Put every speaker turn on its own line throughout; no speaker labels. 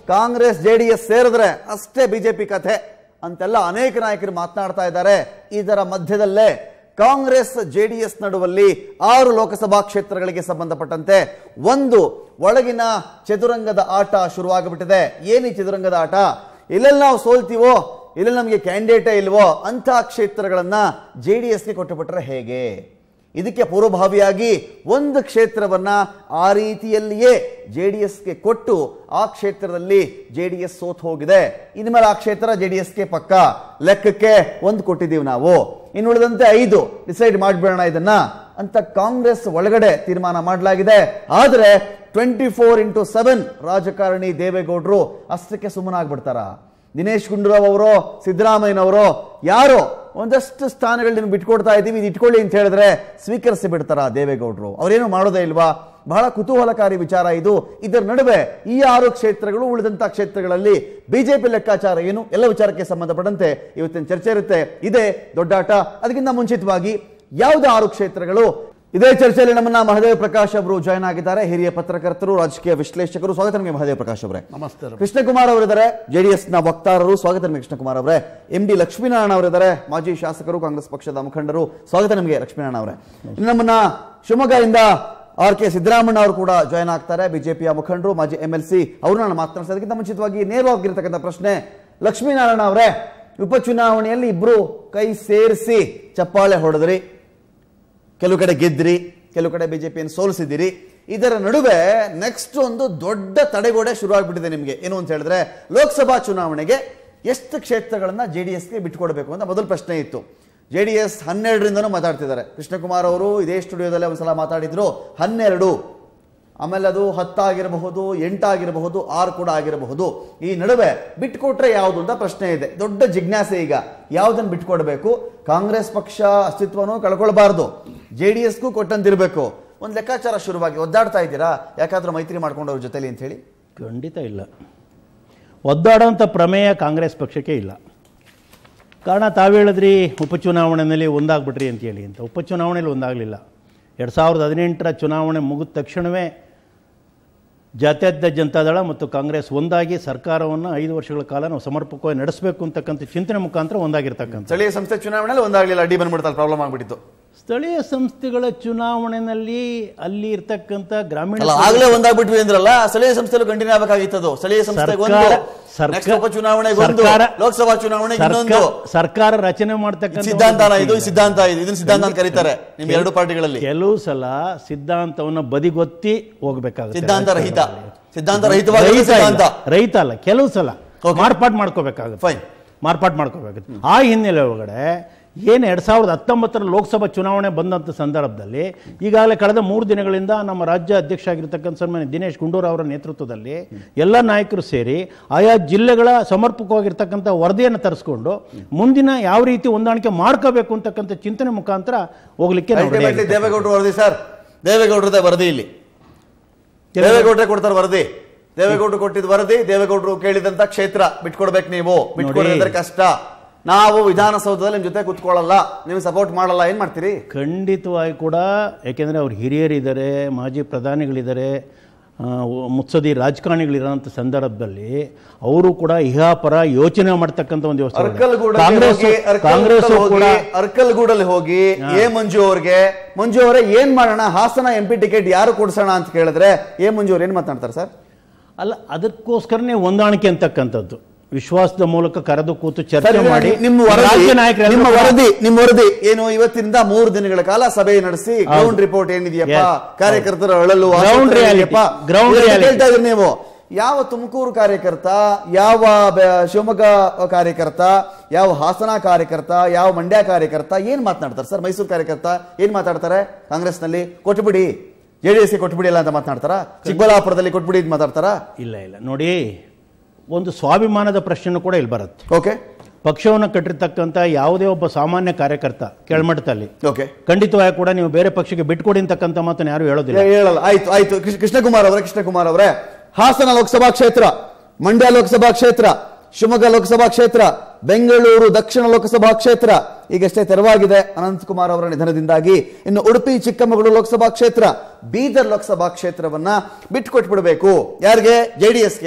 Congress JDS ಸೇರಿದ್ರೆ ಅಷ್ಟೇ BJP ಕಥೆ ಅಂತೆಲ್ಲ ಅನೇಕ ನಾಯಕರು ಮಾತನಾಡ್ತಾ ಇದ್ದಾರೆ ಇದರ ಮಧ್ಯದಲ್ಲೇ ಕಾಂಗ್ರೆಸ್ ಜೆಡಿಎಸ್ ನಡುವಲ್ಲಿ ಆರು ಲೋಕಸಭಾ ಕ್ಷೇತ್ರಗಳಿಗೆ ಸಂಬಂಧಪಟ್ಟಂತೆ ಒಂದು ಒಳಗಿನ ಚದುರಂಗದ ಆಟ ಶುರುವಾಗ್ಬಿಟ್ಟಿದೆ ಏನು ಈ ಚದುರಂಗದ ಆಟ ಎಲ್ಲೆಲ್ಲಿ ನಾವು ಸೋಲ್ತೀವೋ ಎಲ್ಲೆಲ್ಲಿ ನಮಗೆ ಕ್ಯಾಂಡಿಡೇಟೇ ಇಲ್ವೋ ಅಂಥ ಕ್ಷೇತ್ರಗಳನ್ನ ಜೆ ಡಿ ಎಸ್ಗೆ ಕೊಟ್ಟುಬಿಟ್ರೆ ಹೇಗೆ ಇದಕ್ಕೆ ಪೂರ್ವಭಾವಿಯಾಗಿ ಒಂದು ಕ್ಷೇತ್ರವನ್ನ ಆ ರೀತಿಯಲ್ಲಿಯೇ ಜೆ ಡಿ ಎಸ್ಗೆ ಕೊಟ್ಟು ಆ ಕ್ಷೇತ್ರದಲ್ಲಿ ಜೆ ಡಿ ಎಸ್ ಸೋತ್ ಹೋಗಿದೆ ಇನ್ಮೇಲೆ ಆ ಕ್ಷೇತ್ರ ಜೆ ಡಿ ಎಸ್ಗೆ ಪಕ್ಕ ಲೆಕ್ಕಕ್ಕೆ ಒಂದು ಕೊಟ್ಟಿದ್ದೀವಿ ನಾವು ಇನ್ನು ಉಳಿದಂತೆ ಐದು ಡಿಸೈಡ್ ಮಾಡಿಬಿಡೋಣ ಇದನ್ನ ಅಂತ ಕಾಂಗ್ರೆಸ್ ಒಳಗಡೆ ತೀರ್ಮಾನ ಮಾಡಲಾಗಿದೆ ಆದರೆ ಟ್ವೆಂಟಿ ಫೋರ್ ಇಂಟು ಸೆವೆನ್ ರಾಜಕಾರಣಿ ದೇವೇಗೌಡರು ಅಷ್ಟಕ್ಕೆ ಸುಮ್ಮನಾಗ್ಬಿಡ್ತಾರ ದಿನೇಶ್ ಗುಂಡೂರಾವ್ ಅವರು ಸಿದ್ದರಾಮಯ್ಯನವರು ಯಾರೋ ಒಂದಷ್ಟು ಸ್ಥಾನಗಳನ್ನ ಬಿಟ್ಕೊಡ್ತಾ ಇದ್ದೀವಿ ಇದು ಇಟ್ಕೊಳ್ಳಿ ಅಂತ ಹೇಳಿದ್ರೆ ಸ್ವೀಕರಿಸಿ ಬಿಡ್ತಾರ ದೇವೇಗೌಡರು ಅವರೇನು ಮಾಡೋದೇ ಇಲ್ವಾ ಬಹಳ ಕುತೂಹಲಕಾರಿ ವಿಚಾರ ಇದು ಇದರ ನಡುವೆ ಈ ಆರು ಕ್ಷೇತ್ರಗಳು ಉಳಿದಂತ ಕ್ಷೇತ್ರಗಳಲ್ಲಿ ಬಿಜೆಪಿ ಲೆಕ್ಕಾಚಾರ ಏನು ಎಲ್ಲ ವಿಚಾರಕ್ಕೆ ಸಂಬಂಧಪಟ್ಟಂತೆ ಇವತ್ತಿನ ಚರ್ಚೆ ಇರುತ್ತೆ ಇದೇ ದೊಡ್ಡಾಟ ಅದಕ್ಕಿಂತ ಮುಂಚಿತವಾಗಿ ಯಾವ್ದು ಆರು ಕ್ಷೇತ್ರಗಳು ಇದೇ ಚರ್ಚೆಯಲ್ಲಿ ನಮ್ಮನ್ನ ಮಹದೇವ ಪ್ರಕಾಶ್ ಅವರು ಜಾಯ್ನ್ ಆಗಿದ್ದಾರೆ ಹಿರಿಯ ಪತ್ರಕರ್ತರು ರಾಜಕೀಯ ವಿಶ್ಲೇಷಕರು ಸ್ವಾಗತ ನಿಮಗೆ ಮಹದೇವ ಪ್ರಕಾಶ್ ಅವರೇ
ನಮಸ್ತೆ
ಕೃಷ್ಣಕುಮಾರ್ ಅವರಿದ್ದಾರೆ ಜೆಡಿಎಸ್ ನ ವಕ್ತಾರರು ಸ್ವಾಗತ ನಿಮಗೆ ಕೃಷ್ಣಕುಮಾರ್ ಅವರೇ ಎಂ ಡಿ ಲಕ್ಷ್ಮೀನಾರಾಯಣ ಅವರಿದ್ದಾರೆ ಮಾಜಿ ಶಾಸಕರು ಕಾಂಗ್ರೆಸ್ ಪಕ್ಷದ ಮುಖಂಡರು ಸ್ವಾಗತ ನಿಮಗೆ ಲಕ್ಷ್ಮೀನಾರಾಯಣ ಅವರೇ ಇನ್ನು ನಮ್ಮನ್ನ ಶಿವಮೊಗ್ಗದಿಂದ ಆರ್ ಕೆ ಸಿದ್ದರಾಮಣ್ಣ ಅವರು ಕೂಡ ಜಾಯ್ನ್ ಆಗ್ತಾರೆ ಬಿಜೆಪಿಯ ಮುಖಂಡರು ಮಾಜಿ ಎಂ ಎಲ್ ಸಿ ಅವರು ನಾನು ಮಾತನಾಡಿಸೋದಕ್ಕಿಂತ ಮುಂಚಿತವಾಗಿ ನೇರವಾಗಿರ್ತಕ್ಕಂಥ ಪ್ರಶ್ನೆ ಲಕ್ಷ್ಮೀನಾರಾಯಣ ಅವರೇ ಉಪಚುನಾವಣೆಯಲ್ಲಿ ಇಬ್ರು ಕೈ ಸೇರಿಸಿ ಚಪ್ಪಾಳೆ ಹೊಡೆದ್ರಿ ಕೆಲವು ಕಡೆ ಗೆದ್ರಿ ಕೆಲವು ಕಡೆ ಬಿಜೆಪಿಯನ್ನು ಸೋಲಿಸಿದಿರಿ ಇದರ ನಡುವೆ ನೆಕ್ಸ್ಟ್ ಒಂದು ದೊಡ್ಡ ತಡೆಗೋಡೆ ಶುರುವಾಗ್ಬಿಟ್ಟಿದೆ ನಿಮಗೆ ಏನು ಅಂತ ಹೇಳಿದ್ರೆ ಲೋಕಸಭಾ ಚುನಾವಣೆಗೆ ಎಷ್ಟು ಕ್ಷೇತ್ರಗಳನ್ನ ಜೆ ಡಿ ಎಸ್ಗೆ ಬಿಟ್ಕೊಡ್ಬೇಕು ಅಂತ ಮೊದಲ ಪ್ರಶ್ನೆ ಇತ್ತು ಜೆ ಡಿ ಎಸ್ ಹನ್ನೆರಡರಿಂದನೂ ಮಾತಾಡ್ತಿದ್ದಾರೆ ಕೃಷ್ಣಕುಮಾರ್ ಅವರು ಇದೇ ಸ್ಟುಡಿಯೋದಲ್ಲೇ ಒಂದ್ಸಲ ಮಾತಾಡಿದ್ರು ಹನ್ನೆರಡು ಆಮೇಲೆ ಅದು ಹತ್ತಾಗಿರಬಹುದು ಎಂಟಾಗಿರಬಹುದು ಆರು ಕೂಡ ಆಗಿರಬಹುದು ಈ ನಡುವೆ ಬಿಟ್ಕೊಟ್ರೆ ಯಾವುದು ಅಂತ ಪ್ರಶ್ನೆ ಇದೆ ದೊಡ್ಡ ಜಿಜ್ಞಾಸೆ ಈಗ ಯಾವುದನ್ನು ಬಿಟ್ಕೊಡ್ಬೇಕು ಕಾಂಗ್ರೆಸ್ ಪಕ್ಷ ಅಸ್ತಿತ್ವನೂ ಕಳ್ಕೊಳ್ಬಾರ್ದು ಜೆ ಡಿ ಎಸ್ಗೂ ಕೊಟ್ಟಂತಿರ್ಬೇಕು ಒಂದು ಲೆಕ್ಕಾಚಾರ ಶುರುವಾಗಿ ಒದ್ದಾಡ್ತಾ ಇದ್ದೀರಾ ಯಾಕಾದ್ರೂ ಮೈತ್ರಿ ಮಾಡ್ಕೊಂಡವ್ರ ಜೊತೆಲಿ ಅಂತ ಹೇಳಿ
ಖಂಡಿತ ಇಲ್ಲ ಒದ್ದಾಡೋಂಥ ಪ್ರಮೇಯ ಕಾಂಗ್ರೆಸ್ ಪಕ್ಷಕ್ಕೆ ಇಲ್ಲ ಕಾರಣ ತಾವು ಹೇಳಿದ್ರಿ ಉಪಚುನಾವಣೆಯಲ್ಲಿ ಒಂದಾಗ್ಬಿಟ್ರಿ ಅಂತೇಳಿ ಅಂತ ಉಪಚುನಾವಣೆಯಲ್ಲಿ ಒಂದಾಗಲಿಲ್ಲ ಎರಡು ಸಾವಿರದ ಹದಿನೆಂಟರ ಚುನಾವಣೆ ಮುಗಿದ ತಕ್ಷಣವೇ ಜಾತ್ಯತೀತ ಜನತಾದಳ ಮತ್ತು ಕಾಂಗ್ರೆಸ್ ಒಂದಾಗಿ ಸರ್ಕಾರವನ್ನು ಐದು ವರ್ಷಗಳ ಕಾಲ ನಾವು ಸಮರ್ಪಕವಾಗಿ ನಡೆಸಬೇಕು ಅಂತಕ್ಕಂಥ ಚಿಂತನೆ ಮುಖಾಂತರ ಒಂದಾಗಿರ್ತಕ್ಕಂಥ
ಸ್ಥಳೀಯ ಸಂಸ್ಥೆ ಚುನಾವಣೆಯಲ್ಲಿ ಒಂದಾಗಲಿಲ್ಲ ಅಡ್ಡಿ ಬಂದ್ಬಿಡ್ತಾರೆ ಪ್ರಾಬ್ಲಮ್ ಆಗ್ಬಿಟ್ಟಿತ್ತು
ಸ್ಥಳೀಯ ಸಂಸ್ಥೆಗಳ ಚುನಾವಣೆಯಲ್ಲಿ ಅಲ್ಲಿ ಇರ್ತಕ್ಕಂಥ ಗ್ರಾಮೀಣ
ಅಲ್ಲ ಆಗ್ಲೇ ಒಂದಾಗ್ಬಿಟ್ವಿ ಅಂದ್ರಲ್ಲ ಸ್ಥಳೀಯ ಸಂಸ್ಥೆಲು ಕಂಟಿನ್ಯೂ ಆಗಬೇಕಾಗಿತ್ತದು ಸ್ಥಳೀಯ ಸಂಸ್ಥೆಗೆ ಒಂದು
ಸರ್ಕಾರ- ಸರ್ಕಾರ-
ನೆಕ್ಸ್ಟ್ ಉಪಚುನಾವಣೆಗೆ ಒಂದು
ಸರ್ಕಾರ-
ಲೋಕಸಭಾ ಚುನಾವಣೆಗೆ ಇನ್ನೊಂದು
ಸರ್ಕಾರ- ಸರ್ಕಾರ ರಚನೆ ಮಾಡ್ತಕ್ಕಂಥ ಒಂದು
ಸಿದ್ಧಾಂತನ ಇದು
ದೃಷ್ಟಿಯಿಂದ.
ಸಿದ್ಧಾಂತ ಇದು ಇದನ್ನ ಸಿದ್ಧಾಂತ ಅಂತ ಕರೀತಾರೆ ನಿಮ್ ಎರಡು ಪಾರ್ಟಿಗಳಲ್ಲಿ
ಕೆಲವು ಸಲ ಸಿದ್ಧಾಂತವನ್ನು ಬದಿಗೊತ್ತಿ ಹೋಗ್ಬೇಕಾಗುತ್ತೆ
ಸಿದ್ಧಾಂತ ರಹಿತ ಸಿದ್ಧಾಂತ ರಹಿತವಾಗಿ
ರಹಿತ
ಸಿದ್ಧಾಂತ
ಇಲ್ಲ. ರಹಿತ ಅಲ್ಲ ಕೆಲವು ಸಲ
Okay.
ಮಾರ್ಪಾಟ್ ಮಾಡ್ಕೋಬೇಕಾಗುತ್ತೆ
Fine.
ಮಾರ್ಪಾಟ್ ಮಾಡ್ಕೋಬೇಕಾಗುತ್ತೆ ಆ ಹಿನ್ನೆಲೆ ಒಳಗಡೆ ಏನು ಎರಡು ಸಾವಿರದ ಹತ್ತೊಂಬತ್ತರ ಲೋಕಸಭಾ ಚುನಾವಣೆ ಬಂದಂಥ ಸಂದರ್ಭದಲ್ಲಿ ಈಗಾಗಲೇ ಕಳೆದ ಮೂರು ದಿನಗಳಿಂದ ನಮ್ಮ ರಾಜ್ಯ ಅಧ್ಯಕ್ಷ ಆಗಿರ್ತಕ್ಕಂಥ ಸನ್ಮಾನ್ಯ ದಿನೇಶ್ ಗುಂಡೂರಾವ್ ಅವರ ನೇತೃತ್ವದಲ್ಲಿ ಎಲ್ಲ ನಾಯಕರು ಸೇರಿ ಆಯಾ ಜಿಲ್ಲೆಗಳ ಸಮರ್ಪಕವಾಗಿರ್ತಕ್ಕಂಥ ವರದಿಯನ್ನು ತರಿಸ್ಕೊಂಡು ಮುಂದಿನ ಯಾವ ರೀತಿ ಹೊಂದಾಣಿಕೆ ಮಾಡ್ಕೋಬೇಕು ಅಂತಕ್ಕಂಥ ಚಿಂತನೆ ಮುಖಾಂತರ ಹೋಗ್ಲಿಕ್ಕೆ ನಾವು ready
Ultimately
ಆಗಿದ್ದೀವಿ.
ದೇವೇಗೌಡರು ವರದಿ ಸರ್ ದೇವೇಗೌಡರದೇ ವರದಿ ಇಲ್ಲಿ ದೇವೇಗೌಡರೇ ಕೊಡ್ತಾರೆ ವರದಿ ದೇವೇಗೌಡರು ಕೊಟ್ಟಿದ್ದ ವರದಿ ದೇವೇಗೌಡರು ಕೇಳಿದಂತ ಕ್ಷೇತ್ರ ಬಿಟ್ಕೊಡ್ಬೇಕು ನೀವು ಬಿಟ್ಕೊಡೋದ್ರೆ ಕಷ್ಟ ನಾವು ವಿಧಾನಸೌಧದಲ್ಲಿ ನಿಮ್ ಜೊತೆ ಕುತ್ಕೊಳ್ಳಲ್ಲ ನೀವು ಸಪೋರ್ಟ್ ಮಾಡಲ್ಲ ಏನ್ ಮಾಡ್ತೀರಿ
ಖಂಡಿತವಾಗಿ ಕೂಡ ಯಾಕೆಂದರೆ ಅವ್ರು ಹಿರಿಯರಿದ್ದಾರೆ ಮಾಜಿ ಪ್ರಧಾನಿಗಳಿದ್ದಾರೆ ಆ, ಮುತ್ಸದಿ ರಾಜಕಾರಣಿಗಳಿರೋಂಥ ಸಂದರ್ಭದಲ್ಲಿ ಅವರು ಕೂಡ ಇಹಾಪರ ಯೋಚನೆ ಮಾಡ್ತಕ್ಕಂಥ ಒಂದು ವ್ಯವಸ್ಥೆ ಇದೆ.
ಅರ್ಕಲ್ಗೂಡಲ್ಲಿ
ಕಾಂಗ್ರೆಸ್
ಹೋಗಿ
ಕಾಂಗ್ರೆಸ್
ಅರ್ಕಲ್ಗೂಡಲ್ಲಿ
ಕೂಡ
ಹೋಗಿ ಅರ್ಕಲ್ಗೂಡಲ್ಲಿ ಹೋಗಿ ಎ ಮಂಜು ಅವ್ರಿಗೆ ಮಂಜು ಅವರೇ ಏನ್ ಮಾಡೋಣ ಹಾಸನ ಎಂ ಪಿ ಟಿಕೆಟ್ ಯಾರು ಕೊಡ್ಸೋಣ ಅಂತ ಕೇಳಿದ್ರೆ ಎ ಮಂಜು ಅವ್ರು ಏನ್ ಮಾತನಾಡ್ತಾರೆ ಸರ್
ಅಲ್ಲ ಅದಕ್ಕೋಸ್ಕರನೇ ಹೊಂದಾಣಿಕೆ ಅಂತಕ್ಕಂಥದ್ದು ವಿಶ್ವಾಸದ ಮೂಲಕ ಕರೆದು ಕೂತು
ಸರ್,
ಚರ್ಚೆ
ಈಗ
ಮಾಡಿ
ನಿಮ್ಮ ವರದಿ
ರಾಜ್ಯ ನಾಯಕರೆಲ್ಲರೂ
ನಿಮ್ಮ
ಕೂಡ-
ವರದಿ ನಿಮ್ಮ ವರದಿ ಏನು ಇವತ್ತಿನಿಂದ ಮೂರು ದಿನಗಳ ಕಾಲ ಸಭೆ ನಡೆಸಿ ಗ್ರೌಂಡ್ ರಿಪೋರ್ಟ್ ಏನಿದೆಯಪ್ಪ
Yes.
ಕಾರ್ಯಕರ್ತರ ಅಳಲು
Ground
ಆಸಕ್ತಿ
reality.
ಇದೆಯಪ್ಪ?
Ground
ಇದನ್ನ
reality.
ಕೇಳ್ತಾ ಇದ್ರಿ ನೀವು ಯಾವ ತುಮಕೂರು ಕಾರ್ಯಕರ್ತ ಯಾವ ಬೆ- ಶಿವಮೊಗ್ಗ ಕಾರ್ಯಕರ್ತ ಯಾವ ಹಾಸನ ಕಾರ್ಯಕರ್ತ ಯಾವ ಮಂಡ್ಯ ಕಾರ್ಯಕರ್ತ ಏನ್ ಮಾತನಾಡ್ತಾರೆ ಸರ್ ಮೈಸೂರು ಕಾರ್ಯಕರ್ತ ಏನ್ ಮಾತಾಡ್ತಾರೆ ಕಾಂಗ್ರೆಸ್ನಲ್ಲಿ ಕೊಟ್ಬಿಡಿ ಜೆ ಡಿ ಎಸ್ಗೆ ಕೊಟ್ಬಿಡಿ ಇಲ್ಲ ಅಂತ ಮಾತನಾಡ್ತಾರ ಚಿಕ್ಕಬಳ್ಳಾಪುರದಲ್ಲಿ ಕೊಟ್ಬಿಡಿ ಅಂತ ಮಾತಾಡ್ತಾರಾ
ಇಲ್ಲ ಇಲ್ಲ ನೋಡಿ ಒಂದು ಸ್ವಾಭಿಮಾನದ ಪ್ರಶ್ನೆ ಕೂಡ ಇಲ್ಲಿ ಬರುತ್ತೆ
ಓಕೆ
ಪಕ್ಷವನ್ನು ಕಟ್ಟಿರ್ತಕ್ಕಂಥ ಯಾವುದೇ ಒಬ್ಬ ಸಾಮಾನ್ಯ ಕಾರ್ಯಕರ್ತ ಕೆಳಮಟ್ಟದಲ್ಲಿ
ಓಕೆ
ಖಂಡಿತವಾಗಿ ಕೂಡ ನೀವು ಬೇರೆ ಪಕ್ಷಕ್ಕೆ ಬಿಟ್ಕೊಡಿ ಅಂತಕ್ಕಂಥ ಮಾತನ್ನು ಯಾರು ಹೇಳೋದಿಲ್ಲ
ಹೇಳಲ್ಲ ಆಯ್ತು ಆಯ್ತು ಕೃಷ್ಣ- ಕೃಷ್ಣಕುಮಾರ್ ಅವರೇ ಕೃಷ್ಣಕುಮಾರ್ ಅವರೇ ಹಾಸನ ಲೋಕಸಭಾ ಕ್ಷೇತ್ರ ಮಂಡ್ಯ ಲೋಕಸಭಾ ಕ್ಷೇತ್ರ ಶಿವಮೊಗ್ಗ ಲೋಕಸಭಾ ಕ್ಷೇತ್ರ ಬೆಂಗಳೂರು ದಕ್ಷಿಣ ಲೋಕಸಭಾ ಕ್ಷೇತ್ರ ಈಗಷ್ಟೇ ತೆರವಾಗಿದೆ ಅನಂತಕುಮಾರ್ ಅವರ ನಿಧನದಿಂದಾಗಿ ಇನ್ನು ಉಡುಪಿ ಚಿಕ್ಕಮಗಳೂರು ಲೋಕಸಭಾ ಕ್ಷೇತ್ರ ಬೀದರ್ ಲೋಕಸಭಾ ಕ್ಷೇತ್ರವನ್ನ ಬಿಟ್ಟುಕೊಟ್ಬಿಡ್ಬೇಕು ಯಾರಿಗೆ ಜೆಡಿಎಸ್ಗೆ ಅಂತ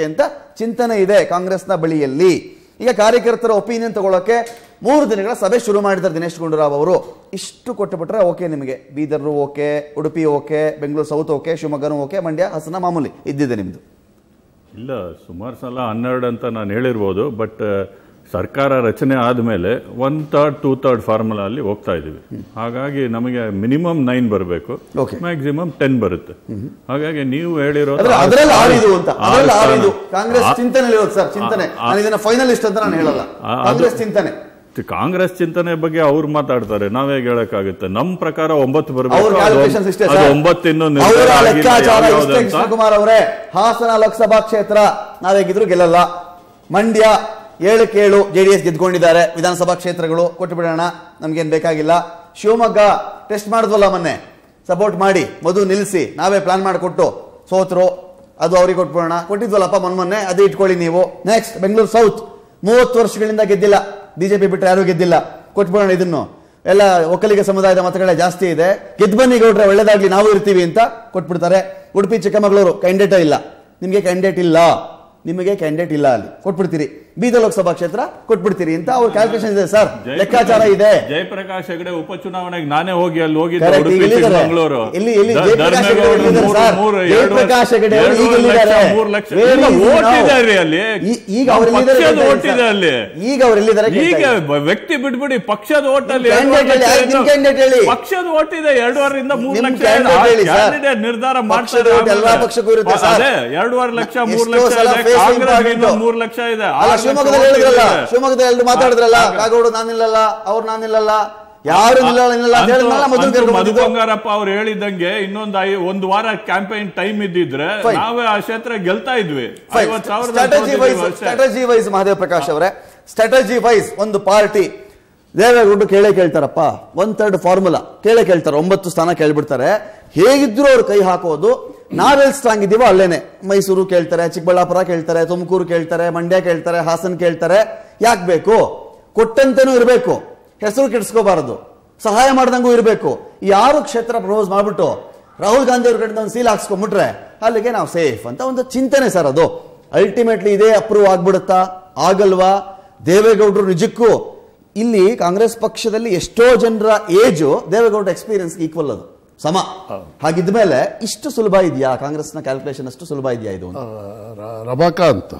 ಚಿಂತನೆ ಇದೆ ಕಾಂಗ್ರೆಸ್ನ ಬಳಿಯಲ್ಲಿ ಈಗ ಕಾರ್ಯಕರ್ತರ ಒಪಿನಿಯನ್ ತಗೊಳ್ಳೋಕೆ ಮೂರು ದಿನಗಳ ಸಭೆ ಶುರು ಮಾಡಿದ್ದಾರೆ ದಿನೇಶ್ ಗುಂಡೂರಾವ್ ಅವರು ಇಷ್ಟು ಕೊಟ್ಟುಬಿಟ್ರೆ ಓಕೆ ನಿಮಗೆ Bidar okay Udupi okay Bengaluru South okay ಶಿವಮೊಗ್ಗನೂ ಓಕೆ ಮಂಡ್ಯ ಹಾಸನ ಮಾಮೂಲಿ ಇದ್ದಿದೆ ನಿಮ್ದು
ಇಲ್ಲ ಸುಮಾರು ಸಲ ಹನ್ನೆರಡು ಅಂತ ನಾನು ಹೇಳಿರ್ಬೋದು ಬಟ್ ಸರ್ಕಾರ ರಚನೆ ಆದಮೇಲೆ one third two third formula ಅಲ್ಲಿ ಹೋಗ್ತಾ ಇದೀವಿ ಹಾಗಾಗಿ ನಮಗೆ ಮಿನಿಮಮ್ ನೈನ್ ಬರಬೇಕು
Okay.
ಮ್ಯಾಕ್ಸಿಮಮ್ ಟೆನ್ ಬರುತ್ತೆ ಹಾಗಾಗಿ ನೀವು ಹೇಳಿರೋ
ಅಂದ್ರೆ ಅದರಲ್ಲಿ ಆರಿದು ಅಂತ ಅದರಲ್ಲಿ ಆರಿದು ಕಾಂಗ್ರೆಸ್ ಚಿಂತನೆ ಇರೋದು ಸರ್ ಚಿಂತನೆ
ಆ-
ನಾನು ಇದನ್ನ ಫೈನಲಿಸ್ಟ್ ಅಂತ ನಾನು ಹೇಳಲ್ಲ
ಆ- ಅದು-
ಕಾಂಗ್ರೆಸ್ ಚಿಂತನೆ
ಕಾಂಗ್ರೆಸ್ ಚಿಂತನೆ ಬಗ್ಗೆ ಅವ್ರು ಮಾತಾಡ್ತಾರೆ ನಾವೇ ಹೇಳಕ್ಕಾಗುತ್ತೆ ನಮ್ ಪ್ರಕಾರ ಒಂಬತ್ತು
ಅವ್ರ
ಬರಬೇಕು
ಕ್ಯಾಲ್ಕುಲೇಷನ್ಸ್ ಇಷ್ಟೇ
ಅದು
ಸರ್
ಒಂಬತ್ತು ಇನ್ನು
ಅವರ
ನಿರ್ಧಾರ ಆಗಿಲ್ಲ
ಲೆಕ್ಕಾಚಾರ
ಯಾವ್ದು
ಇಷ್ಟೇ
ಅಂತ.
ಕೃಷ್ಣಕುಮಾರ್ ಅವರೇ ಹಾಸನ ಲೋಕಸಭಾ ಕ್ಷೇತ್ರ ನಾವೇಗಿದ್ರು ಗೆಲ್ಲಲ್ಲ ಮಂಡ್ಯ ಏಳಕ್ಕೆ ಏಳು ಜೆಡಿಎಸ್ ಗೆದ್ಕೊಂಡಿದ್ದಾರೆ ವಿಧಾನಸಭಾ ಕ್ಷೇತ್ರಗಳು ಕೊಟ್ಟು ಬಿಡೋಣ ನಮ್ಗೇನ್ ಬೇಕಾಗಿಲ್ಲ ಶಿವಮೊಗ್ಗ ಟೆಸ್ಟ್ ಮಾಡಿದ್ವಲ್ಲ ಮೊನ್ನೆ ಸಪೋರ್ಟ್ ಮಾಡಿ ಮಧು ನಿಲ್ಲಿಸಿ ನಾವೇ ಪ್ಲಾನ್ ಮಾಡಿಕೊಟ್ಟು ಸೋತ್ರು ಅದು ಅವ್ರಿಗೆ ಕೊಟ್ಬಿಡೋಣ ಕೊಟ್ಟಿದ್ವಲ್ಲಪ್ಪ ಮೊನ್ನೆ ಮೊನ್ನೆ ಅದು ಇಟ್ಕೊಳ್ಳಿ ನೀವು ನೆಕ್ಸ್ಟ್ ಬೆಂಗಳೂರು ಸೌತ್ ಮೂವತ್ತು ವರ್ಷಗಳಿಂದ ಗೆದ್ದಿಲ್ಲ ಬಿಜೆಪಿ ಬಿಟ್ಟರೆ ಯಾರು ಗೆದ್ದಿಲ್ಲ ಕೊಟ್ಬಿಡೋಣ ಇದನ್ನು ಎಲ್ಲ ಒಕ್ಕಲಿಗ ಸಮುದಾಯದ ಮತಗಳೇ ಜಾಸ್ತಿ ಇದೆ ಗೆದ್ದು ಬನ್ನಿ ಗೌಡ್ರೆ ಒಳ್ಳೇದಾಗ್ಲಿ ನಾವು ಇರ್ತೀವಿ ಅಂತ ಕೊಟ್ಬಿಡ್ತಾರೆ ಉಡುಪಿ ಚಿಕ್ಕಮಗಳೂರು ಕ್ಯಾಂಡಿಡೇಟ್ ಇಲ್ಲ ನಿಮಗೆ ಕ್ಯಾಂಡಿಡೇಟ್ ಇಲ್ಲ ನಿಮಗೆ ಕ್ಯಾಂಡಿಡೇಟ್ ಇಲ್ಲ ಅಲ್ಲಿ ಕೊಟ್ಬಿಡ್ತೀರಿ ಬೀದರ್ ಲೋಕಸಭಾ ಕ್ಷೇತ್ರ ಕೊಟ್ಬಿಡ್ತೀರಿ ಅಂತ ಅವ್ರ ಕ್ಯಾಲ್ಕುಲೇಷನ್ ಇದೆ ಸರ್
ಜಯಪ್ರಕಾಶ್-
ಲೆಕ್ಕಾಚಾರ ಇದೆ
ಜಯಪ್ರಕಾಶ್ ಹೆಗಡೆ ಉಪಚುನಾವಣೆಗೆ ನಾನೇ ಹೋಗಿ ಅಲ್ಲಿ ಹೋಗಿದ್ದೆ
Correct,
ಉಡುಪಿ
ಈಗ ಎಲ್ಲಿದ್ದಾರೆ?
ಚಿಕ್ಕಮಗಳೂರು
ಎಲ್ಲಿ- ಎಲ್ಲಿ
ದ-
ಜಯಪ್ರಕಾಶ್
ಧರ್ಮೇಗೌಡ
ಹೆಗಡೆ ಎಲ್ಲಿದ್ದಾರೆ
ಮೂರು-
ಸರ್?
ಮೂರು-
ಜಯಪ್ರಕಾಶ್ ಹೆಗಡೆ ಅವರು ಈಗ
ಎರಡೂವರೆ ಲಕ್ಷ,
ಎಲ್ಲಿದ್ದಾರೆ?
ಮೂರು ಲಕ್ಷ
Where
ಇಲ್ಲ,
is he
ಓಟ್
now?
ಇದೆ ರೀ ಅಲ್ಲಿ
ಈ- ಈಗ
ನಮ್ಮ
ಅವ್ರು ಎಲ್ಲಿದ್ದಾರೆ
ಪಕ್ಷದ
ಕೇಳ್ತಾ
ಓಟ್
ಇದ್ದೀನಿ
ಇದೆ
ಸರ್.
ಅಲ್ಲಿ
ಈಗ ಅವ್ರು ಎಲ್ಲಿದ್ದಾರೆ ಕೇಳ್ತಾ
ಈಗ
ಇದ್ದೀನಿ.
ಬ- ವ್ಯಕ್ತಿ ಬಿಟ್ಬಿಡಿ ಪಕ್ಷದ ಓಟ್ ಅಲ್ಲಿ
ನಿಮ್
ಎರಡೂವರೆ
candidate ಹೇಳಿ,
ಲಕ್ಷ
ನಿಮ್
ಇದೆ.
candidate ಹೇಳಿ.
ಪಕ್ಷದ ಓಟ್ ಇದೆ ಎರಡೂವರೆಯಿಂದ ಮೂರು
ನಿಮ್
ಲಕ್ಷ
candidate ಹೇಳಿ ಸರ್.
ಕ್ಯಾಂಡಿಡೇಟ್ ನಿರ್ಧಾರ
ಪಕ್ಷದ
ಮಾಡ್ತಾರೆ
vote ಎಲ್ಲಾ ಪಕ್ಷಕ್ಕೂ ಇರುತ್ತೆ ಸರ್.
ಅದೇ ಎರಡೂವರೆ ಲಕ್ಷ ಮೂರು
ಎಷ್ಟೋ
ಲಕ್ಷ
ಸಲ
ಇದೆ
face
ಕಾಂಗ್ರೆಸ್
important.
ಮೂರು ಲಕ್ಷ ಇದೆ
ಅಲ್ಲ
ಆರು ಲಕ್ಷ
ಶಿವಮೊಗ್ಗದಲ್ಲಿ
vote
ಹೇಳಿದ್ರಲ್ಲ
ಇದೆ.
ಶಿವಮೊಗ್ಗದಲ್ಲಿ ಎಲ್ರು ಮಾತಾಡಿದ್ರಲ್ಲ
ಆಗ-
ಕಾಗೋಡು ನಾನಿಲ್ಲಲ್ಲ ಅವ್ರು ನಾನಿಲ್ಲಲ್ಲ ಯಾರು ನಿಲ್ಲಲ್ಲ ನಿಲ್ಲಲ್ಲ ಅಂತ
ಅಂತೂ-
ಹೇಳಿದ್ನಲ್ಲ ಮೊದಲು
ಅಂತೂ
ಕರ್ಕೊಂಡು
ಮಧು
ಬಂದಿದ್ದು.
ಬಂಗಾರಪ್ಪ ಅವ್ರು ಹೇಳಿದಂಗೆ ಇನ್ನೊಂದು ಐ- ಒಂದು ವಾರ ಕ್ಯಾಂಪೇನ್ ಟೈಮ್ ಇದ್ದಿದ್ರೆ
Fine.
ನಾವೇ ಆ ಕ್ಷೇತ್ರ ಗೆಲ್ತಾ ಇದ್ವಿ ಐವತ್ತು ಸಾವಿರದ
ಸ್ಟ್ರಾಟಜಿ ವೈಸ್
ಅಷ್ಟೇ.
ಸ್ಟ್ರಾಟಜಿ ವೈಸ್ ಮಹಾದೇವ್ ಪ್ರಕಾಶ್ ಅವರೇ ಸ್ಟ್ರಾಟಜಿ ವೈಸ್ ಒಂದು ಪಾರ್ಟಿ ದೇವೇಗೌಡರು ಕೇಳೇ ಕೇಳ್ತಾರಪ್ಪ ಒನ್ ಥರ್ಡ್ ಫಾರ್ಮುಲಾ ಕೇಳೇ ಕೇಳ್ತಾರೆ ಒಂಬತ್ತು ಸ್ಥಾನ ಕೇಳ್ಬಿಡ್ತಾರೆ ಹೇಗಿದ್ರು ಅವ್ರು ಕೈ ಹಾಕೋದು ನಾವೆಲ್ಲಿ ಸ್ಟ್ರಾಂಗ್ ಇದೀವೋ ಅಲ್ಲೇನೆ ಮೈಸೂರು ಕೇಳ್ತಾರೆ ಚಿಕ್ಕಬಳ್ಳಾಪುರ ಕೇಳ್ತಾರೆ ತುಮಕೂರು ಕೇಳ್ತಾರೆ ಮಂಡ್ಯ ಕೇಳ್ತಾರೆ ಹಾಸನ್ ಕೇಳ್ತಾರೆ ಯಾಕೆ ಬೇಕು ಕೊಟ್ಟಂತೆನೂ ಇರಬೇಕು ಹೆಸರು ಕೆಡಿಸ್ಕೋಬಾರದು ಸಹಾಯ ಮಾಡ್ದಂಗೂ ಇರಬೇಕು ಯಾರು ಕ್ಷೇತ್ರ ಪ್ರಪೋಸ್ ಮಾಡ್ಬಿಟ್ಟು ರಾಹುಲ್ ಗಾಂಧಿ ಅವ್ರ ಕಡೆಯಿಂದ ಒಂದು ಸೀಲ್ ಹಾಕ್ಸ್ಕೊಂಡ್ಬಿಟ್ರೆ ಅಲ್ಲಿಗೆ ನಾವು ಸೇಫ್ ಅಂತ ಒಂದು ಚಿಂತನೆ ಸರ್ ಅದು ಅಲ್ಟಿಮೇಟ್ಲಿ ಇದೇ ಅಪ್ರೂವ್ ಆಗ್ಬಿಡುತ್ತಾ ಆಗಲ್ವಾ ದೇವೇಗೌಡರು ನಿಜಕ್ಕೂ ಇಲ್ಲಿ ಕಾಂಗ್ರೆಸ್ ಪಕ್ಷದಲ್ಲಿ ಎಷ್ಟೋ ಜನರ ಏಜು ದೇವೇಗೌಡ ಎಕ್ಸ್ಪೀರಿಯನ್ಸ್ ಈಕ್ವಲ್ ಅದು ಸಮ ಹಾಗಿದ್ಮೇಲೆ ಇಷ್ಟು ಸುಲಭ ಇದೆಯಾ ಕಾಂಗ್ರೆಸ್ನ ಕ್ಯಾಲ್ಕುಲೇಷನ್ ಅಷ್ಟು ಸುಲಭ ಇದೆಯಾ ಇದು ಅಂತ?
ರ- ರಮಾಕಾಂತ್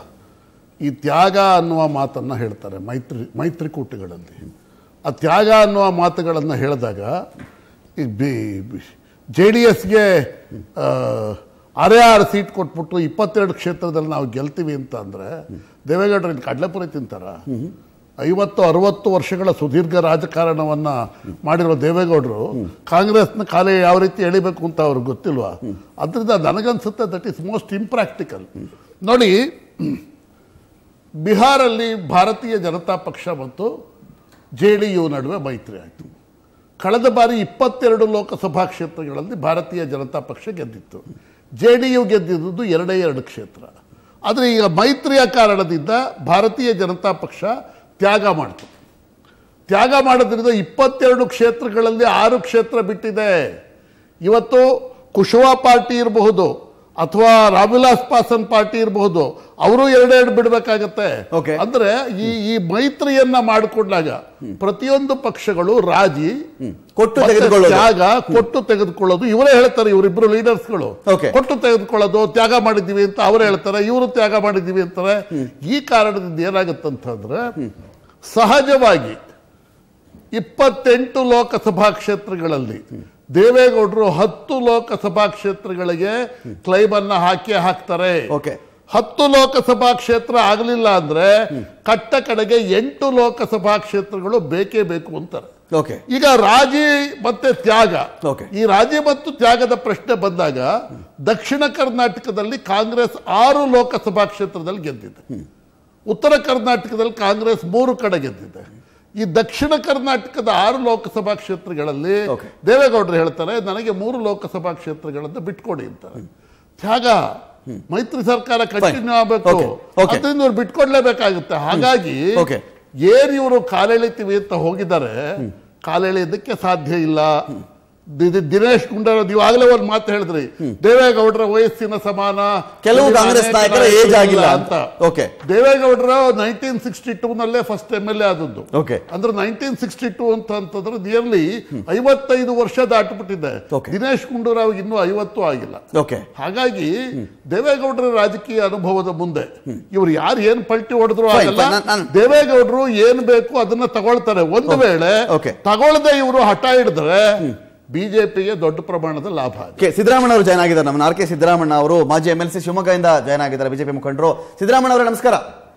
ಈ ತ್ಯಾಗ ಅನ್ನುವ ಮಾತನ್ನು ಹೇಳ್ತಾರೆ ಮೈತ್ರಿ ಮೈತ್ರಿಕೂಟಗಳಲ್ಲಿ ಆ ತ್ಯಾಗ ಅನ್ನುವ ಮಾತುಗಳನ್ನು ಹೇಳಿದಾಗ ಈ ಬಿ ಜೆ ಡಿ ಎಸ್ಗೆ ಅರೆ ಆರು ಸೀಟ್ ಕೊಟ್ಬಿಟ್ಟು ಇಪ್ಪತ್ತೆರಡು ಕ್ಷೇತ್ರದಲ್ಲಿ ನಾವು ಗೆಲ್ತೀವಿ ಅಂತ ಅಂದರೆ ದೇವೇಗೌಡರು ಇಲ್ಲಿ ಕಡಲೆಪುರಿ ತಿಂತಾರ ಐವತ್ತು ಅರವತ್ತು ವರ್ಷಗಳ ಸುದೀರ್ಘ ರಾಜಕಾರಣವನ್ನ ಮಾಡಿರೋ ದೇವೇಗೌಡರು ಕಾಂಗ್ರೆಸ್ನ ಕಾಲೇ ಯಾವ ರೀತಿ ಎಳಿಬೇಕು ಅಂತ ಅವ್ರಿಗೆ ಗೊತ್ತಿಲ್ವಾ ಅದರಿಂದ ನನಗನ್ಸುತ್ತೆ ದಟ್ ಈಸ್ ಮೋಸ್ಟ್ ಇಂಪ್ರಾಕ್ಟಿಕಲ್ ನೋಡಿ ಬಿಹಾರಲ್ಲಿ ಭಾರತೀಯ ಜನತಾ ಪಕ್ಷ ಮತ್ತು ಜೆ ಡಿ ಯು ನಡುವೆ ಮೈತ್ರಿ ಆಯಿತು ಕಳೆದ ಬಾರಿ ಇಪ್ಪತ್ತೆರಡು ಲೋಕಸಭಾ ಕ್ಷೇತ್ರಗಳಲ್ಲಿ ಭಾರತೀಯ ಜನತಾ ಪಕ್ಷ ಗೆದ್ದಿತ್ತು ಜೆ ಡಿ ಯು ಗೆದ್ದಿದ್ದು ಎರಡೇ ಎರಡು ಕ್ಷೇತ್ರ ಆದರೆ ಈಗ ಮೈತ್ರಿಯ ಕಾರಣದಿಂದ ಭಾರತೀಯ ಜನತಾ ಪಕ್ಷ ತ್ಯಾಗ ಮಾಡಿತು ತ್ಯಾಗ ಮಾಡೋದ್ರಿಂದ ಇಪ್ಪತ್ತೆರಡು ಕ್ಷೇತ್ರಗಳಲ್ಲಿ ಆರು ಕ್ಷೇತ್ರ ಬಿಟ್ಟಿದೆ ಇವತ್ತು ಕುಶವಾ ಪಾರ್ಟಿ ಇರಬಹುದು ಅಥವಾ ರಾಮವಿಲಾಸ್ ಪಾಸನ್ ಪಾರ್ಟಿ ಇರಬಹುದು ಅವರು ಎರಡೆರಡು ಬಿಡಬೇಕಾಗತ್ತೆ
Okay.
ಅಂದ್ರೆ ಈ ಈ ಮೈತ್ರಿಯನ್ನ ಮಾಡಿಕೊಂಡಾಗ ಪ್ರತಿಯೊಂದು ಪಕ್ಷಗಳು ರಾಜಿ
ಕೊಟ್ಟು
ಮತ್ತೆ
ತೆಗೆದುಕೊಳ್ಳೋದು.
ತ್ಯಾಗ ಕೊಟ್ಟು ತೆಗೆದುಕೊಳ್ಳೋದು ಇವರೇ ಹೇಳ್ತಾರೆ ಇವರಿಬ್ರು ಲೀಡರ್ಸ್ಗಳು
Okay.
ಕೊಟ್ಟು ತೆಗೆದುಕೊಳ್ಳೋದು ತ್ಯಾಗ ಮಾಡಿದ್ದೀವಿ ಅಂತ ಅವರೇ ಹೇಳ್ತಾರೆ ಇವರು ತ್ಯಾಗ ಮಾಡಿದ್ದೀವಿ ಅಂತಾರೆ ಈ ಕಾರಣದಿಂದ ಏನಾಗುತ್ತಂತಂದ್ರೆ ಸಹಜವಾಗಿ ಇಪ್ಪತ್ತೆಂಟು ಲೋಕಸಭಾ ಕ್ಷೇತ್ರಗಳಲ್ಲಿ ದೇವೇಗೌಡರು ಹತ್ತು ಲೋಕಸಭಾ ಕ್ಷೇತ್ರಗಳಿಗೆ ಕ್ಲೈಮ್ ಅನ್ನ ಹಾಕಿ ಹಾಕ್ತಾರೆ
Okay.
ಹತ್ತು ಲೋಕಸಭಾ ಕ್ಷೇತ್ರ ಆಗಲಿಲ್ಲ ಅಂದ್ರೆ ಕಟ್ಟ ಕಡೆಗೆ ಎಂಟು ಲೋಕಸಭಾ ಕ್ಷೇತ್ರಗಳು ಬೇಕೇ ಬೇಕು ಅಂತಾರೆ
ಓಕೆ
ಈಗ ರಾಜಿ ಮತ್ತೆ ತ್ಯಾಗ
Okay.
ಈ ರಾಜಿ ಮತ್ತು ತ್ಯಾಗದ ಪ್ರಶ್ನೆ ಬಂದಾಗ ದಕ್ಷಿಣ ಕರ್ನಾಟಕದಲ್ಲಿ ಕಾಂಗ್ರೆಸ್ ಆರು ಲೋಕಸಭಾ ಕ್ಷೇತ್ರದಲ್ಲಿ ಗೆದ್ದಿದೆ ಉತ್ತರ ಕರ್ನಾಟಕದಲ್ಲಿ ಕಾಂಗ್ರೆಸ್ ಮೂರು ಕಡೆ ಗೆದ್ದಿದೆ ಈ ದಕ್ಷಿಣ ಕರ್ನಾಟಕದ ಆರು ಲೋಕಸಭಾ ಕ್ಷೇತ್ರಗಳಲ್ಲಿ
Okay.
ದೇವೇಗೌಡರು ಹೇಳ್ತಾರೆ ನನಗೆ ಮೂರು ಲೋಕಸಭಾ ಕ್ಷೇತ್ರಗಳನ್ನು ಬಿಟ್ಕೊಡಿ ಅಂತಾರೆ ತ್ಯಾಗ ಮೈತ್ರಿ ಸರ್ಕಾರ ಕಂಟಿನ್ಯೂ ಆಗಬೇಕು
Okay. Okay.
ಅದರಿಂದ ಇವ್ರು ಬಿಟ್ಕೊಡ್ಲೇಬೇಕಾಗುತ್ತೆ ಹಾಗಾಗಿ
Okay.
ಏನ್ ಇವರು ಕಾಲೆಳಿತೀವಿ ಅಂತ ಹೋಗಿದ್ದಾರೆ ಕಾಲೆಳೆಯೋದಕ್ಕೆ ಸಾಧ್ಯ ಇಲ್ಲ ದಿ- ದಿ- ದಿನೇಶ್ ಗುಂಡೂರಾವ್ ನೀವು ಆಗಲೇ ಒಂದು ಮಾತು ಹೇಳಿದ್ರಿ ದೇವೇಗೌಡರ ವಯಸ್ಸಿನ ಸಮಾನ
ಕೆಲವು
ಇಲ್ಲಿ
ಕಾಂಗ್ರೆಸ್
ಅನೇಕ
ನಾಯಕರ
ನಾಯಕರು
ಏಜ್ ಆಗಿಲ್ಲ
ಇಲ್ಲ
ಅಂತ ಓಕೆ
ದೇವೇಗೌಡರ ನೈನ್ಟೀನ್ ಸಿಕ್ಸ್ಟಿ ಟೂ ನಲ್ಲೇ ಫಸ್ಟ್ ಎಮ್ ಎಲ್ ಎ ಆದದ್ದು
Okay.
ಅಂದ್ರೆ ನೈನ್ಟೀನ್ ಸಿಕ್ಸ್ಟಿ ಟೂ ಅಂತ ಅಂತಂದ್ರೆ ನಿಯರ್ಲಿ ಐವತ್ತೈದು ವರ್ಷ ದಾಟಿಬಿಟ್ಟಿದೆ
Okay.
ದಿನೇಶ್ ಗುಂಡೂರಾವ್ ಇನ್ನೂ ಐವತ್ತು ಆಗಿಲ್ಲ
ಓಕೆ
ಹಾಗಾಗಿ ದೇವೇಗೌಡರ ರಾಜಕೀಯ ಅನುಭವದ ಮುಂದೆ ಇವ್ರು ಯಾರು ಏನ್ ಪಲ್ಟಿ ಹೊಡೆದ್ರು
Fine,
ಆಗಲ್ಲ
fine. ನಾನ್- ನಾನ್-
ದೇವೇಗೌಡರು ಏನ್ ಬೇಕು ಅದನ್ನ ತಗೊಳ್ತಾರೆ ಒಂದು ವೇಳೆ
Okay.
ತಗೊಳ್ಳದೆ ಇವರು ಹಠ ಹಿಡಿದ್ರೆ ಬಿಜೆಪಿಗೆ ದೊಡ್ಡ ಪ್ರಮಾಣದ ಲಾಭ ಆಗುತ್ತೆ
ಕೆ ಸಿದ್ದರಾಮಣ್ಣ ಅವರು ಜಾಯ್ನ್ ಆಗಿದ್ದಾರೆ ನಮ್ಮ ಆರ್ ಕೆ ಸಿದ್ದರಾಮಣ್ಣ ಅವರು ಮಾಜಿ ಎಂ ಎಲ್ ಸಿ ಶಿವಮೊಗ್ಗದಿಂದ ಜಾಯ್ನ್ ಆಗಿದ್ದಾರೆ ಬಿಜೆಪಿ ಮುಖಂಡರು ಸಿದ್ದರಾಮಣ್ಣ ಅವರೇ ನಮಸ್ಕಾರ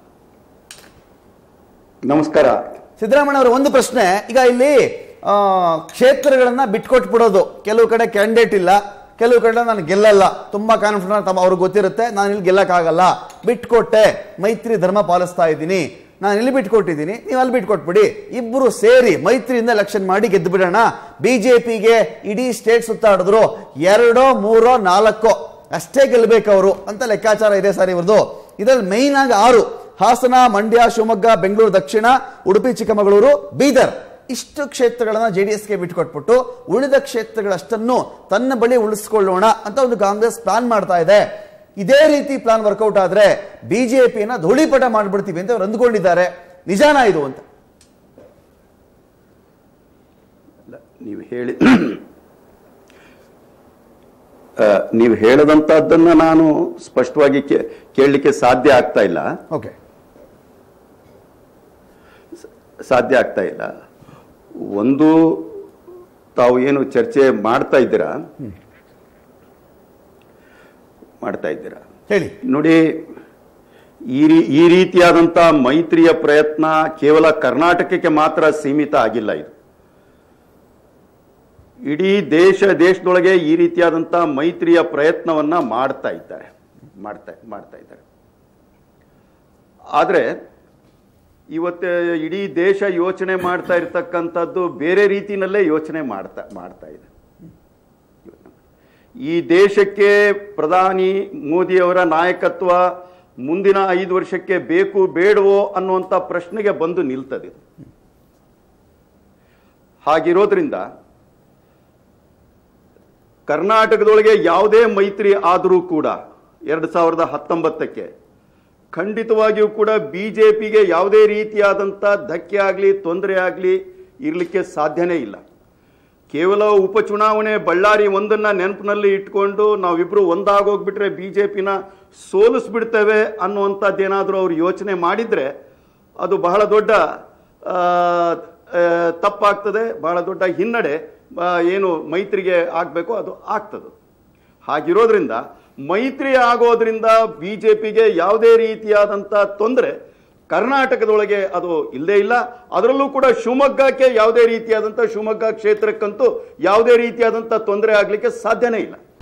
ನಮಸ್ಕಾರ
ಸಿದ್ದರಾಮಣ್ಣ ಅವರ ಒಂದು ಪ್ರಶ್ನೆ ಈಗ ಇಲ್ಲಿ ಆ, ಕ್ಷೇತ್ರಗಳನ್ನ ಬಿಟ್ಕೊಟ್ಟು ಬಿಡೋದು ಕೆಲವು ಕಡೆ ಕ್ಯಾಂಡಿಡೇಟ್ ಇಲ್ಲ ಕೆಲವು ಕಡೆ ನಾನು ಗೆಲ್ಲಲ್ಲ ತುಂಬಾ ಕಾನ್ಫಿಡೆಂಟ್ ತಮ್ಮ ಅವ್ರಿಗೆ ಗೊತ್ತಿರುತ್ತೆ ನಾನು ಇಲ್ಲಿ ಗೆಲ್ಲಕ್ಕಾಗಲ್ಲ ಬಿಟ್ಕೊಟ್ಟೆ ಮೈತ್ರಿ ಧರ್ಮ ಪಾಲಿಸ್ತಾ ಇದ್ದೀನಿ ನಾನು ಇಲ್ಲಿ ಬಿಟ್ಕೊಟ್ಟಿದ್ದೀನಿ ನೀವು ಅಲ್ಲಿ ಬಿಟ್ಕೊಟ್ಬಿಡಿ ಇಬ್ಬರು ಸೇರಿ ಮೈತ್ರಿಯಿಂದ ಎಲೆಕ್ಷನ್ ಮಾಡಿ ಗೆದ್ದು ಬಿಡೋಣ ಬಿಜೆಪಿಗೆ ಇಡೀ ಸ್ಟೇಟ್ ಸುತ್ತಾಡಿದ್ರು ಎರಡೋ ಮೂರೋ ನಾಲ್ಕೋ ಅಷ್ಟೇ ಗೆಲ್ಲಬೇಕು ಅವರು ಅಂತ ಲೆಕ್ಕಾಚಾರ ಇದೆ ಸರ್ ಇವ್ರದ್ದು ಇದರಲ್ಲಿ ಮೈನ್ ಆಗಿ ಆರು ಹಾಸನ ಮಂಡ್ಯ ಶಿವಮೊಗ್ಗ ಬೆಂಗಳೂರು ದಕ್ಷಿಣ ಉಡುಪಿ ಚಿಕ್ಕಮಗಳೂರು ಬೀದರ್ ಇಷ್ಟು ಕ್ಷೇತ್ರಗಳನ್ನ ಜೆ ಡಿ ಎಸ್ಗೆ ಬಿಟ್ಟುಕೊಟ್ಬಿಟ್ಟು ಉಳಿದ ಕ್ಷೇತ್ರಗಳಷ್ಟನ್ನು ತನ್ನ ಬಳಿ ಉಳಿಸ್ಕೊಳ್ಳೋಣ ಅಂತ ಒಂದು ಕಾಂಗ್ರೆಸ್ ಪ್ಲಾನ್ ಮಾಡ್ತಾ ಇದೆ ಇದೇ ರೀತಿ ಪ್ಲಾನ್ ವರ್ಕೌಟ್ ಆದ್ರೆ ಬಿಜೆಪಿಯನ್ನ ಧೂಳಿಪಟ ಮಾಡ್ಬಿಡ್ತೀವಿ ಅಂತ ಅವ್ರು ಅಂದ್ಕೊಂಡಿದ್ದಾರೆ ನಿಜಾನ ಇದು ಅಂತ
ನೀವು ಹೇಳಿ ಆ, ನೀವು ಹೇಳದಂತದ್ದನ್ನ ನಾನು ಸ್ಪಷ್ಟವಾಗಿ ಕೇ- ಕೇಳಲಿಕ್ಕೆ ಸಾಧ್ಯ ಆಗ್ತಾ ಇಲ್ಲ
ಓಕೆ
ಸಾಧ್ಯ ಆಗ್ತಾ ಇಲ್ಲ ಒಂದು ತಾವು ಏನು ಚರ್ಚೆ ಮಾಡ್ತಾ ಇದ್ದೀರಾ ಮಾಡ್ತಾ ಇದ್ದೀರಾ
ಹೇಳಿ
ನೋಡಿ ಈ ರೀ ಈ ರೀತಿಯಾದಂಥ ಮೈತ್ರಿಯ ಪ್ರಯತ್ನ ಕೇವಲ ಕರ್ನಾಟಕಕ್ಕೆ ಮಾತ್ರ ಸೀಮಿತ ಆಗಿಲ್ಲ ಇದು ಇಡೀ ದೇಶ ದೇಶದೊಳಗೆ ಈ ರೀತಿಯಾದಂಥ ಮೈತ್ರಿಯ ಪ್ರಯತ್ನವನ್ನ ಮಾಡ್ತಾ ಇದ್ದಾರೆ ಮಾಡ್ತಾ ಮಾಡ್ತಾ ಇದ್ದಾರೆ ಆದರೆ ಇವತ್ತು ಇಡೀ ದೇಶ ಯೋಚನೆ ಮಾಡ್ತಾ ಇರ್ತಕ್ಕಂಥದ್ದು ಬೇರೆ ರೀತಿನಲ್ಲೇ ಯೋಚನೆ ಮಾಡ್ತಾ ಮಾಡ್ತಾ ಇದೆ ಈ ದೇಶಕ್ಕೆ ಪ್ರಧಾನಿ ಮೋದಿಯವರ ನಾಯಕತ್ವ ಮುಂದಿನ ಐದು ವರ್ಷಕ್ಕೆ ಬೇಕು ಬೇಡವೋ ಅನ್ನುವಂಥ ಪ್ರಶ್ನೆಗೆ ಬಂದು ನಿಲ್ತದೆ ಇದು. ಹಾಗಿರೋದ್ರಿಂದ ಕರ್ನಾಟಕದೊಳಗೆ ಯಾವುದೇ ಮೈತ್ರಿ ಆದರೂ ಕೂಡ ಎರಡು ಸಾವಿರದ ಹತ್ತೊಂಬತ್ತಕ್ಕೆ ಖಂಡಿತವಾಗಿಯೂ ಕೂಡ ಬಿಜೆಪಿಗೆ ಯಾವುದೇ ರೀತಿಯಾದಂಥ ಧಕ್ಕೆ ಆಗಲಿ ತೊಂದರೆ ಆಗಲಿ ಇರಲಿಕ್ಕೆ ಸಾಧ್ಯನೇ ಇಲ್ಲ ಕೇವಲ ಉಪಚುನಾವಣೆ ಬಳ್ಳಾರಿ ಒಂದನ್ನ ನೆನಪಿನಲ್ಲಿ ಇಟ್ಕೊಂಡು ನಾವಿಬ್ರು ಒಂದಾಗೋಗ್ಬಿಟ್ರೆ ಬಿಜೆಪಿನ ಸೋಲಿಸ್ಬಿಡ್ತೇವೆ ಅನ್ನುವಂಥದ್ದೇನಾದರೂ ಅವ್ರು ಯೋಚನೆ ಮಾಡಿದ್ರೆ ಅದು ಬಹಳ ದೊಡ್ಡ ಆ, ಆ, ತಪ್ಪಾಗ್ತದೆ ಬಹಳ ದೊಡ್ಡ ಹಿನ್ನಡೆ ಆ, ಏನು ಮೈತ್ರಿಗೆ ಆಗಬೇಕು ಅದು ಆಗ್ತದೆ ಹಾಗಿರೋದ್ರಿಂದ ಮೈತ್ರಿ ಆಗೋದ್ರಿಂದ ಬಿಜೆಪಿಗೆ ಯಾವುದೇ ರೀತಿಯಾದಂಥ ತೊಂದರೆ ಕರ್ನಾಟಕದೊಳಗೆ ಅದು ಇಲ್ಲೇ ಇಲ್ಲ ಅದರಲ್ಲೂ ಕೂಡ ಶಿವಮೊಗ್ಗಕ್ಕೆ ಯಾವುದೇ ರೀತಿಯಾದಂಥ ಶಿವಮೊಗ್ಗ ಕ್ಷೇತ್ರಕ್ಕಂತೂ ಯಾವುದೇ ರೀತಿಯಾದಂಥ ತೊಂದರೆ ಆಗಲಿಕ್ಕೆ ಸಾಧ್ಯನೇ ಇಲ್ಲ